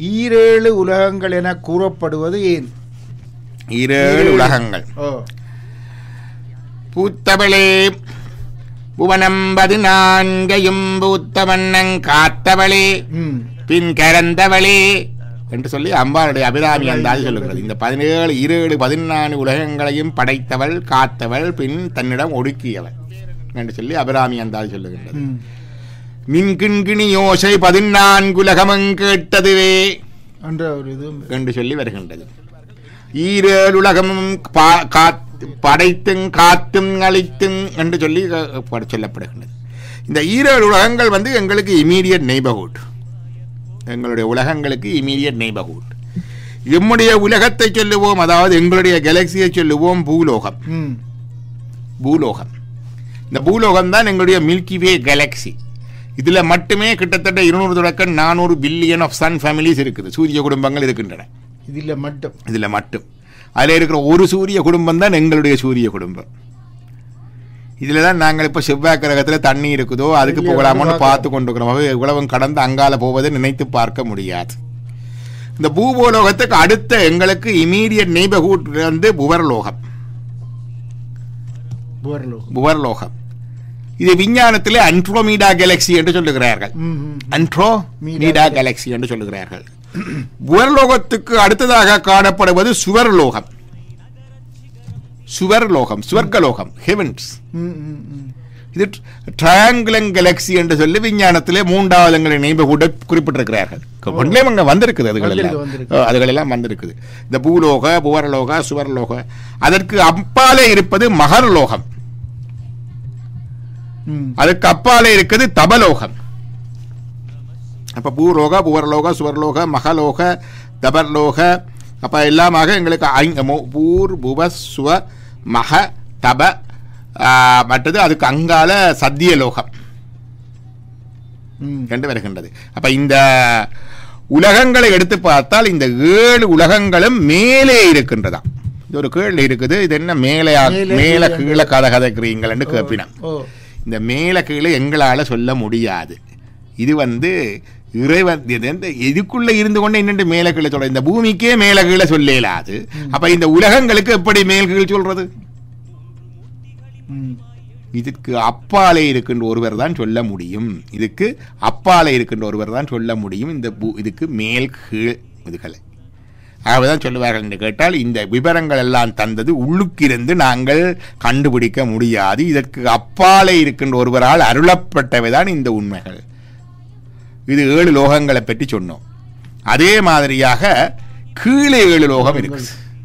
ஈரேழு உலகங்கள் என கூறப்படுவது ஏன் ஈரேழு உலகங்கள் ஓ பூத்தவளே புவனம் பதினான்கையும் பூத்த வண்ணங் காத்தவளே ம் பின் கரந்தவளே என்று சொல்லி அம்பாளுடைய அபிராமி அந்தாதி சொல்லுகிறது இந்த பதினேழு இருஏழு பதினான்கு உலகங்களையும் படைத்தவள் காத்தவள் பின் தன்னிடம் ஒடுக்கியவள் என்று சொல்லி அபிராமி அந்தாதி சொல்லுகின்றது ம் மின்கிண்கிணி யோசை பதினான்குலகமும் கேட்டதுவே என்ற ஒரு இது என்று சொல்லி வருகின்றது ஈரேழுலகமும் பா- காத்- படைத்தும் காத்தும் அழித்தும் என்று சொல்லி அஹ், பட- சொல்லப்படுகின்றது இந்த ஈரேழு உலகங்கள் வந்து எங்களுக்கு இமீடியட் நெய்பர்ஹுட் எங்களுடைய உலகங்களுக்கு இமீடியட் நெய்பர்ஹுட் எம்முடைய உலகத்தை சொல்லுவோம் அதாவது எங்களுடைய கேலக்சியை சொல்லுவோம் பூலோகம் ம் பூலோகம் இந்த பூலோகம் தான் எங்களுடைய மில்கி வே கேலக்ஸி இதில் மட்டுமே கிட்டத்தட்ட இருநூறு தொடக்கம் நானூறு பில்லியன் ஆஃப் சன் ஃபேமிலிஸ் இருக்குது சூரிய குடும்பங்கள் இருக்கின்றன இதில் மட்டும் இதில் மட்டும் அதில் இருக்கிற ஒரு சூரிய குடும்பம் தான் எங்களுடைய சூரிய குடும்பம் இதில் தான் நாங்கள் இப்போ செவ்வாய் கிரகத்தில் தண்ணி இருக்குதோ அதுக்கு இல்லையா, போகலாமோன்னு பார்க்க- பார்த்து கொண்டிருக்கிறோம் அவை இவ்வளவும் கடந்து அங்கால போவதை நினைத்து பார்க்க முடியாது இந்த பூபோலோகத்துக்கு அடுத்த எங்களுக்கு இமீடியட் நெய்பர்ஹுட் வந்து புவர்லோகம் புவர்லோகம் புவர்லோகம் இது விஞ்ஞானத்திலே அன்ட்ரோமீடா கேலக்சி என்று சொல்லுகிறார்கள் ம் ம் அன்ட்ரோ மீடா மீடா கேலக்சி என்று சொல்லுகிறார்கள் புவர்லோகத்துக்கு அடுத்ததாக காணப்படுவது சுவர்லோகம் சுவர்லோகம் சுவர்க்கலோகம் ஹெவன்ஸ் ம் ம் ம் இது ட்ரையாங்குலங் கேலக்சி என்று சொல்லி விஞ்ஞானத்திலே மூன்றாவது எங்களை நினைவு கூட குறிப்பிட்டிருக்கிறார்கள் ஒன்றிலே அங்கே வந்திருக்குது அதுகள் எல்லாம் வந்திருக்கு, வந்திருக்கு. அஹ், அதுகள் எல்லாம் வந்திருக்குது இந்த பூலோக புவரலோக சுவர்லோக அதற்கு அப்பாலே இருப்பது மகர்லோகம் ம் அதுக்கு அப்பாலே இருக்குது தபலோகம் அப்ப பூலோக புவர்லோக சுவர்லோக மகலோக தபர்லோக அப்ப எல்லாமாக எங்களுக்கு ஐங்க- மு- பூர் புவ சுவ மக தப ஆ, மற்றது அதுக்கு அங்கால சத்தியலோகம் ம் கண்டு வருகின்றது அப்ப இந்த உலகங்களை எடுத்து பார்த்தால் இந்த ஏழு உலகங்களும் மேலே இருக்கின்றதாம் இது ஒரு கீழே இருக்குது இது என்ன மேலே மேலே, மேல கீழே. கீழே கதை கதைக்கிறீங்கள்னு கேட்பினான் ஓ இந்த மேலே கீழே எங்களால் சொல்ல முடியாது இது வந்து இறைவன் இது வந்து இதுக்குள்ள இருந்து கொண்டு என்னென்று மேலே கீழே சொல்ற இந்த பூமிக்கே மேலே கீழே சொல்ல இயலாது அப்ப இந்த உலகங்களுக்கு எப்படி மேல் கீழ் சொல்றது ம் இதுக்கு அப்பாலே இருக்கின்ற ஒருவர் தான் சொல்ல முடியும் இதுக்கு அப்பாலே இருக்கின்ற ஒருவர் தான் சொல்ல முடியும் இந்த பூ- இதுக்கு மேல் கீழ் இதுகளை ஆகவேதான் சொல்லுவார்கள் என்று கேட்டால் இந்த விவரங்கள் எல்லாம் தந்தது உள்ளுக்கிருந்து நாங்கள் கண்டுபிடிக்க முடியாது இதற்கு அப்பாலே இருக்கின்ற ஒருவரால் அருளப்பட்டவைதான் இந்த உண்மைகள் இது ஏழு லோகங்களை பற்றி சொன்னோம் அதே மாதிரியாக கீழே ஏழு லோகம் இருக்கு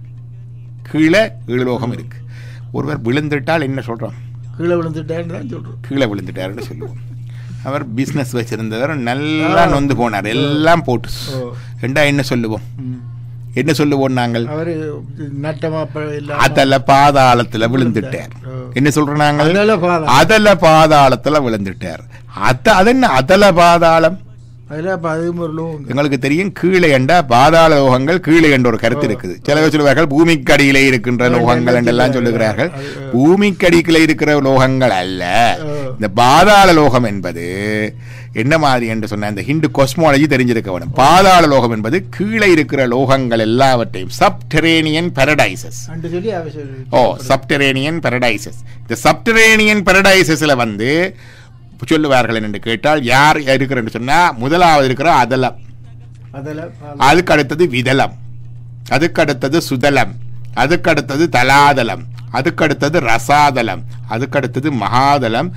கீழே ஏழு லோகம் இருக்கு ஒருவர் விழுந்துட்டால் என்ன சொல்றோம் கீழே விழுந்துட்டேன்னு தான் சொல்கிறோம் கீழே விழுந்துட்டாருன்னு சொல்லுவோம் அவர் பிஸ்னஸ் வச்சிருந்தவர் நல்லா நொந்து போனார் எல்லாம் போட்டு ஓ. ரெண்டா என்ன சொல்லுவோம் ம் என்ன சொல்லுவோம் நாங்கள் அவர் நட்டமா ப- இல்லாம அதல பாதாளத்துல விழுந்துட்டார் ஓ. என்ன சொல்றோம் நாங்கள் அதனால பாதம் அதல பாதாளத்துல விழுந்துட்டார் அத அது என்ன அதல பாதாளம் அதில் அப்போ அதுவும் ஒரு லோகம் எங்களுக்கு தெரியும் கீழே என்ற பாதாள லோகங்கள் கீழே என்ற ஒரு கருத்து இருக்குது சில பேர் சொல்லுவார்கள் பூமிக்கடியிலே இருக்கின்ற லோகங்கள் என்றெல்லாம் சொல்லுகிறார்கள் பூமிக்கடியிலே இருக்கிற லோகங்கள் அல்ல இந்த பாதாள லோகம் என்பது என்ன மாதிரி என்று சொன்ன இந்த ஹிந்து கொஸ்மாலஜி தெரிஞ்சிருக்க வேணும் பாதாள லோகம் என்பது கீழே இருக்கிற லோகங்கள் எல்லாவற்றையும் சப்டரேனியன் பாரடைசஸ் அன்று சொல்லி அவசியம் ஓ சப்டரேனியன் பாரடைசஸ் இந்த சப்டரேனியன் பாரடைசஸ்ல வந்து சொல்லுவார்கள் என்று கேட்டால் யார் இருக்கிறன்னு சொன்னா முதலாவது இருக்கிற அதலம் அதில் அதுக்கு அடுத்தது விதலம் அதுக்கு அடுத்தது சுதலம் அதுக்கு அடுத்தது தலாதலம் அதுக்கு அடுத்தது ரசாதலம் அதுக்கு அடுத்தது மகாதலம்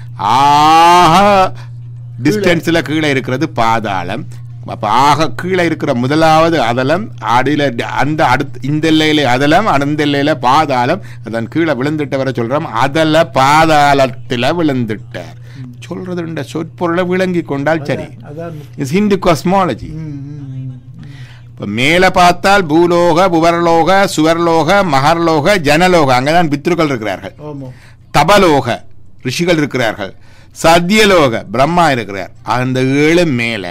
ஆக டிஸ்டன்ஸில் கீழே இருக்கிறது பாதாளம் அப்போ ஆக கீழே இருக்கிற முதலாவது அதலம் அடியில் அந்த அடுத்து இந்த எல்லையில அதலம் அந்த எல்லையில பாதாளம் அதன் கீழே விழுந்துட்டவரை சொல்றோம் அதல பாதாளத்தில் விழுந்துட்டார் சொல்றது இந்த சொற்பொருளை விளங்கி கொண்டால் சரி அதான் முக்கியம். இஸ் ஹிந்து காஸ்மாலஜி ம், ம், ம். இப்போ மேலே பார்த்தால் பூலோக புவர்லோக சுவர்லோக மகர்லோக ஜனலோக அங்கதான் பித்ருக்கள் இருக்கிறார்கள் ஆமாம் தபலோக ரிஷிகள் இருக்கிறார்கள் சத்தியலோக பிரம்மா இருக்கிறார் அந்த ஏழு மேல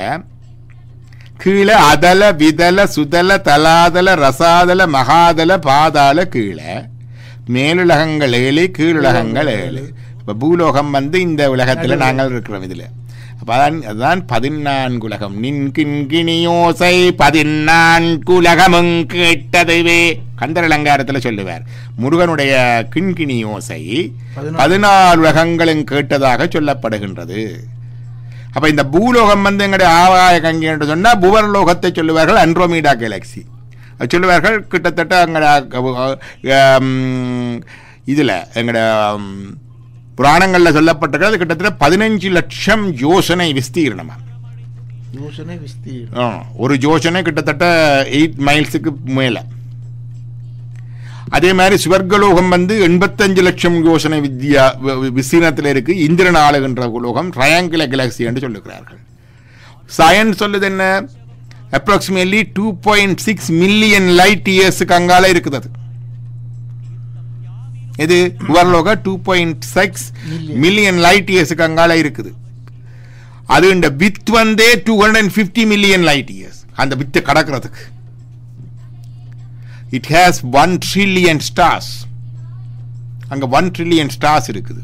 கீழே அதல விதல சுதல தலாதல ரசாதல மகாதல பாதாள கீழே மேலுலகங்கள் ஏழு கீழுலகங்கள் ஏழு இப்போ பூலோகம் வந்து இந்த உலகத்துல நாங்கள் இருக்கிறோம் இதுல அப்ப அதான் அதுதான் பதினான்குலகம் நின் கிண்கிணியோசை பதினான்குலகமும் கேட்டதுவே கந்தர் அலங்காரத்தில் சொல்லுவார் முருகனுடைய கிண்கிணி ஓசை பதினாலு. பதினாலு உலகங்களும் கேட்டதாக சொல்லப்படுகின்றது அப்ப இந்த பூலோகம் வந்து எங்களுடைய ஆகாய கங்கை என்று சொன்னா புவர்லோகத்தை சொல்லுவார்கள் அண்ட்ரோமீடா கேலக்சி அது சொல்லுவார்கள் கிட்டத்தட்ட எங்களோட இதில் எங்களோட புராணங்களில் சொல்லப்பட்டிருக்கிறது கிட்டத்தட்ட பதினஞ்சு லட்சம் யோசனை விஸ்தீர்ணமா யோசனை விஸ்தீர் ஆ, ஒரு ஜோஷனை கிட்டத்தட்ட எயிட் மைல்ஸுக்கு மேலே அதே மாதிரி சுவர்கலோகம் வந்து எண்பத்தஞ்சு லட்சம் யோசனை வித்யா வி- விஸ்தீர்ணத்தில் இருக்கு இந்திரன் ஆளுகின்ற உலோகம் ட்ரையாங்குல கேலக்சி என்று சொல்லுகிறார்கள் சயின்ஸ் சொல்லுது என்ன approximately two point six million light இயர்ஸுக்கு அங்கால இருக்குது அது இது உவர்லோக two point six Million. Million light இயர்ஸுக்கு அங்கால இருக்குது அது இந்த வித் வந்தே two hundred and fifty million light years அந்த வித்தை கடக்கிறதுக்கு it has one trillion stars அங்க ஒன் ட்ரில்லியன் ஸ்டார்ஸ் இருக்குது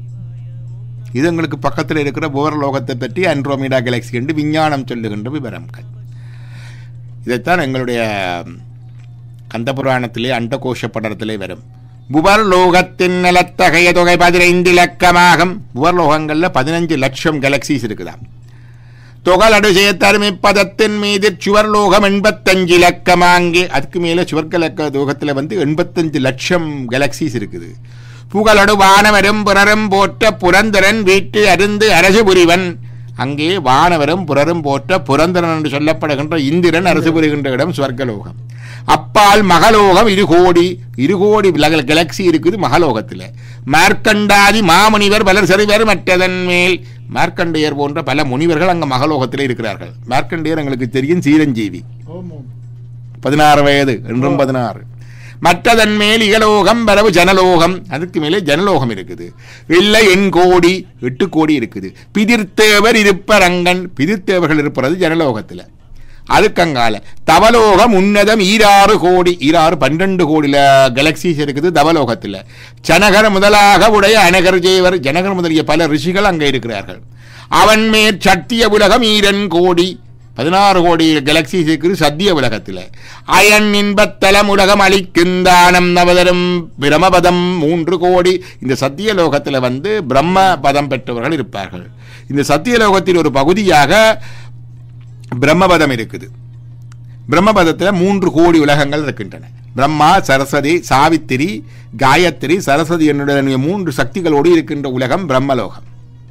இது எங்களுக்கு பக்கத்தில் இருக்கிற புவரலோகத்தை பற்றி அண்ட்ரோமிடா கேலக்சி என்று விஞ்ஞானம் சொல்லுகின்ற விவரங்கள் இதைத்தான் எங்களுடைய கந்தபுராணத்திலே அண்டகோஷ படத்திலே வரும் புவர்லோகத்தின் நிலத்தகைய தொகை பதினைந்து இலக்கமாகும் புவர்லோகங்களில் பதினஞ்சு லட்சம் கேலக்சிஸ் இருக்குதாம் தொகலடு செய்யத்தருமை பதத்தின் மீது சுவர்லோகம் எண்பத்தஞ்சு இலக்கமாங்கே அதுக்கு மேலே சுவர்கலக்க லோகத்தில் வந்து எண்பத்தஞ்சு லட்சம் கேலக்சிஸ் இருக்குது புகழடு வானவரும் புறரும் போற்ற புரந்தரன் வீட்டு அருந்து அரசு புரிவன் அங்கே வானவரும் புறரும் போற்ற புரந்தரன் என்று சொல்லப்படுகின்ற இந்திரன் அரசு புரிகின்ற இடம் சுவர்கலோகம் அப்பால் மகலோகம் இரு கோடி இரு கோடி கேலக்சி இருக்குது மகலோகத்தில் மார்க்கண்டாதி மாமுனிவர் பலர் சரிவர் மற்றதன் மேல் மார்க்கண்டேயர் போன்ற பல முனிவர்கள் அங்க மகலோகத்தில் இருக்கிறார்கள் மார்க்கண்டேயர் எங்களுக்கு தெரியும் சீரஞ்சீவி ஓமோம் பதினாறு வயது என்றும் பதினாறு மற்றதன் மேல் இகலோகம் வரவு ஜனலோகம் அதுக்கு மேலே ஜனலோகம் இருக்குது இல்லை எண் கோடி எட்டு கோடி இருக்குது பிதிர்த்தேவர் இருப்பரங்கன் பிதிர்த்தேவர்கள் இருப்பது ஜனலோகத்தில் அதுக்கங்கால தவலோகம் உன்னதம் ஈராறு கோடி ஈராறு பன்னெண்டு கோடியில கேலக்சிஸ் இருக்குது தவலோகத்தில் ஜனகர் முதலாக உடைய அனகர் ஜெயவர் ஜனகர் முதலிய பல ரிஷிகள் அங்கே இருக்கிறார்கள் அவன் மேற் சத்திய உலகம் ஈரன் கோடி பதினாறு கோடி கேலக்சிஸ் இருக்குது சத்திய உலகத்தில் அயன் இன்பத்தலம் உலகம் அளிக்குந்தானம் நவதரும் பிரமபதம் மூன்று கோடி இந்த சத்திய லோகத்தில் வந்து பிரம்ம பதம் பெற்றவர்கள் இருப்பார்கள் இந்த சத்திய லோகத்தின் ஒரு பகுதியாக பிரம்மபதம் இருக்குது பிரம்மபதத்தில் மூன்று கோடி உலகங்கள் இருக்கின்றன பிரம்மா சரஸ்வதி சாவித்திரி காயத்ரி சரஸ்வதி என்னுடைய மூன்று சக்திகளோடு இருக்கின்ற உலகம் பிரம்மலோகம்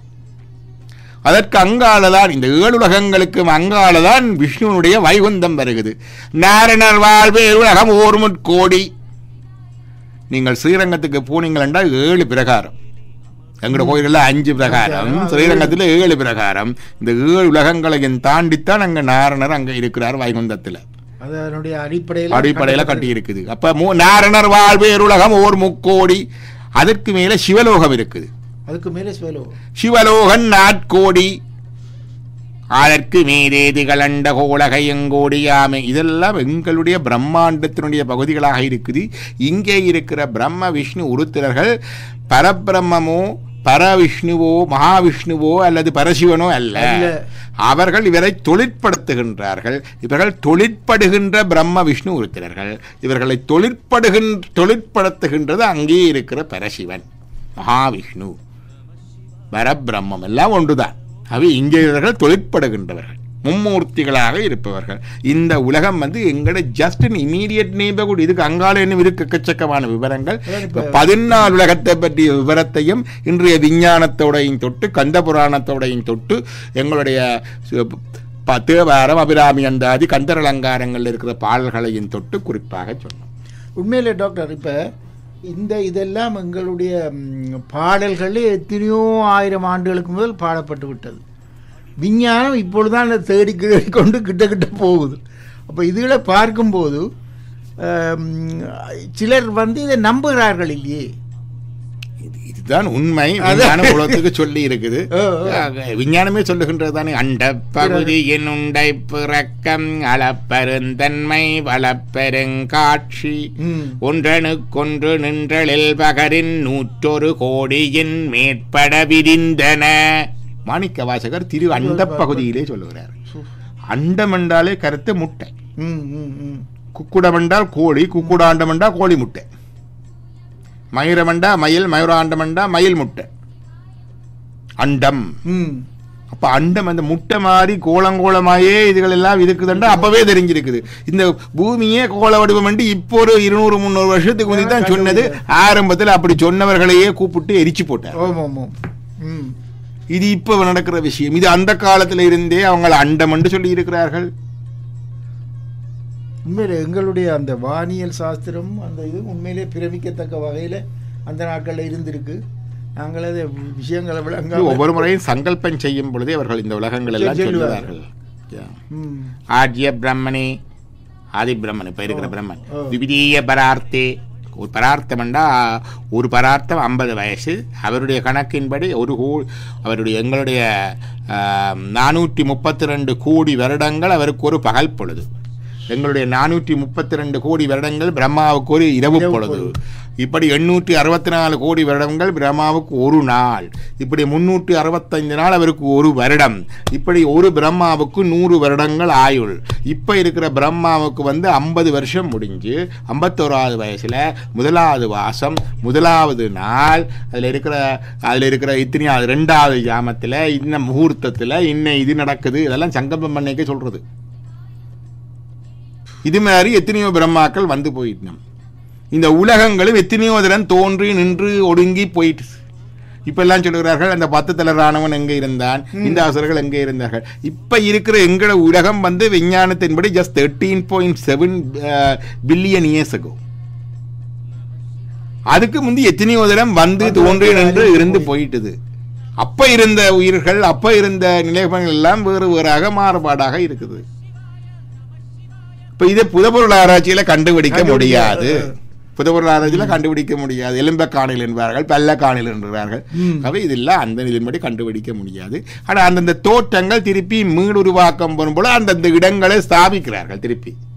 அதற்கு அங்காலதான் இந்த ஏழு உலகங்களுக்கும் அங்காலதான் விஷ்ணுனுடைய வைகுந்தம் வருகிறது நாரணர் வாழ்வே உலகம் ஓர் முட்கோடி நீங்கள் ஸ்ரீரங்கத்துக்கு போனீங்கள் என்றால் ஏழு பிரகாரம் எங்களோட கோயில்களில் அஞ்சு பிரகாரம் அது ஸ்ரீரங்கத்தில் ஏழு பிரகாரம் இந்த ஏழு உலகங்களையும் தாண்டித்தான் அங்க நாரணர் அங்க இருக்கிறார் வைகுந்தத்தில் அது அதனுடைய அடிப்படையில் அடிப்படையில் கட்டி இருக்குது அப்ப மூ- நாரணர் வாழ்வேர் உலகம் ஓர் முக்கோடி அதற்கு மேல சிவலோகம் இருக்குது அதுக்கு மேலே ஸ்வேலோ சிவலோகன் நாட்கோடி அதற்கு மீதேதி கலண்ட கோலகையங்கோடியாமை இதெல்லாம் எங்களுடைய பிரம்மாண்டத்தினுடைய பகுதிகளாக இருக்குது இங்கே இருக்கிற பிரம்ம விஷ்ணு உருத்திரர்கள் பரபிரம்மமோ பரவிஷ்ணுவோ மகாவிஷ்ணுவோ அல்லது பரசிவனோ அல்ல அல்ல. அவர்கள் இவரை தொழிற்படுத்துகின்றார்கள் இவர்கள் தொழிற்படுகின்ற பிரம்ம விஷ்ணு உருத்திரர்கள் இவர்களை தொழிற்படுகின்ற தொழிற்படுத்துகின்றது அங்கே இருக்கிற பரசிவன் மகாவிஷ்ணு பரபிரம்மம் எல்லாம் ஒன்றுதான் அவை இங்கே இவர்கள் தொழிற்படுகின்றவர்கள் மும்மூர்த்திகளாக இருப்பவர்கள் இந்த உலகம் வந்து எங்களோட ஜஸ்ட் இமீடியட் நேபர்ஹுட் இதுக்கு அங்கால இன்னும் இருக்கு எக்கச்சக்கமான விவரங்கள் இப்ப பதினாலு உலகத்தை பற்றிய விவரத்தையும் இன்றைய விஞ்ஞானத்தோடையும் தொட்டு கந்த புராணத்தோடையும் தொட்டு எங்களுடைய சு- ப- தேவாரம் அபிராமி அந்தாதி கந்தர் அலங்காரங்கள் இருக்கிற பாடல்களையும் தொட்டு குறிப்பாக சொன்னோம் உண்மையிலே டாக்டர் இப்போ இந்த இதெல்லாம் எங்களுடைய ம், பாடல்கள் எத்தனையோ ஆயிரம் ஆண்டுகளுக்கு முதல் பாடப்பட்டு விட்டது விஞ்ஞானம் இப்பொழுதுதான் அதை தேடி தேடி கொண்டு கிட்ட கிட்ட போகுது அப்போ இதுகளை பார்க்கும்போது ஆம், சிலர் வந்து இதை நம்புகிறார்கள் இல்லையே இது- இதுதான் உண்மை அது- விஞ்ஞானம் உலகத்துக்கு சொல்லி இருக்குது ஓ, ஓ. விஞ்ஞானமே சொல்லுகின்றது தானே அண்ட பகுதியின் உண்டை பிறக்கம் அளப்பெருந்தன்மை வளப்பெருங்காட்சி ம். ஒன்றனுக்கொன்று நின்றலில் பகரின் நூற்றொரு கோடியின் மேற்பட விரிந்தன மாணிக்க வாசகர் திரு அண்ட பகுதியிலே சொல்லுகிறார் அண்டம் என்றாலே கருத்து முட்டை ம் ம் ம் குக்குடம் என்றால் கோழி குக்குடாண்டம் என்றால் கோழி முட்டை மயூரமண்டா மயில் மயூராண்டமண்டா மயில் முட்டை அண்டம் ம் அப்ப அண்டம் அந்த முட்டை மாதிரி கோலங்கோலமாயே இதுகள் எல்லாம் இருக்குதுன்றா அப்பவே தெரிஞ்சிருக்குது இந்த பூமியே கோல வடிவம் என்று இப்போ ஒரு இருநூறு முந்நூறு வருஷத்துக்கு முந்தி தான் சொன்னது ஆரம்பத்தில் அப்படி சொன்னவர்களையே கூப்பிட்டு எரிச்சு போட்டார் ஓம் ஓம் ஓம் ம் இது இப்ப நடக்கிற விஷயம் இது அந்த காலத்துல இருந்தே அவங்க அண்டம் என்று சொல்லி இருக்கிறார்கள் உண்மையிலே எங்களுடைய அந்த வானியல் சாஸ்திரம் அந்த இது உண்மையிலே பிரமிக்கத்தக்க வகையில் அந்த நாட்களில் இருந்திருக்கு நாங்கள் அதை விஷயங்களை இது விளங்க ஒவ்வொரு முறையும் சங்கல்பம் செய்யும் பொழுதே அவர்கள் இந்த உலகங்கள் எல்லாம் சொல்லுவார்கள். சொல்லுவார்கள் Yeah. ம் ஆர்ய பிரம்மனே ஆதி பிரம்மன் இப்ப இருக்கிற பிரம்மன் ஓ. விவிதீய பரார்த்தே ஒரு பரார்த்தம்ண்டா ஒரு பரார்த்தம் ஐம்பது வயசு அவருடைய கணக்கின்படி ஒரு கோ அவருடைய எங்களுடைய நானூற்றி முப்பத்தி ரெண்டு கோடி வருடங்கள் அவருக்கு ஒரு பகல் பொழுது எங்களுடைய நானூற்றி முப்பத்தி ரெண்டு கோடி வருடங்கள் பிரம்மாவுக்கு ஒரு இரவு இரவு பொழுது பொழுது. இப்படி எண்ணூற்றி அறுபத்தி நாலு கோடி வருடங்கள் பிரம்மாவுக்கு ஒரு நாள் இப்படி முன்னூற்றி அறுபத்தைந்து நாள் அவருக்கு ஒரு வருடம் இப்படி ஒரு பிரம்மாவுக்கு நூறு வருடங்கள் ஆயுள் இப்போ இருக்கிற பிரம்மாவுக்கு வந்து ஐம்பது வருஷம் முடிஞ்சு ஐம்பத்தோராவது வயசில் முதலாவது வாசம் முதலாவது நாள் அதில் இருக்கிற அதில் இருக்கிற இத்தனையாவது ரெண்டாவது ஜாமத்தில் இன்ன முகூர்த்தத்தில் இன்ன இது நடக்குது இதெல்லாம் சங்கல்பம் பண்ணிக்க சொல்கிறது இது மாதிரி எத்தனையோ பிரம்மாக்கள் வந்து போயிட்டோம் இந்த உலகங்களும் எத்தனையோ தினம் தோன்றி நின்று ஒடுங்கி போயிட்டு இப்ப எல்லாம் சொல்லுகிறார்கள் அந்த பத்து தல ராணவன் எங்கே இருந்தான் இந்த அசுரர்கள் எங்கே இருந்தார்கள் இப்ப இருக்கிற எங்களோட உலகம் வந்து விஞ்ஞானத்தின்படி just thirteen point seven billion years ago அதுக்கு முந்தி எத்தனையோ தினம் வந்து தோன்றி நின்று இருந்து போயிட்டுது அப்ப இருந்த உயிர்கள் அப்ப இருந்த நிலைமைகள் எல்லாம் வேறு வேறாக மாறுபாடாக இருக்குது இப்ப இதை புதப்பொருள் ஆராய்ச்சியில கண்டுபிடிக்க கண்டுபிடிக்க, முடியாது அஹ். புதப்பொருள் ஆராய்ச்சியில கண்டுபிடிக்க முடியாது எலும்ப காணில் என்பார்கள் பல்ல காணில் என்றார்கள் ம். அவை இதெல்லாம் அந்த நிலைப்படி கண்டுபிடிக்க முடியாது ஆனா அந்தந்த தோற்றங்கள் திருப்பி மீளுருவாக்கம் பண்ணும்போது அந்தந்த இடங்களை ஸ்தாபிக்கிறார்கள் திருப்பி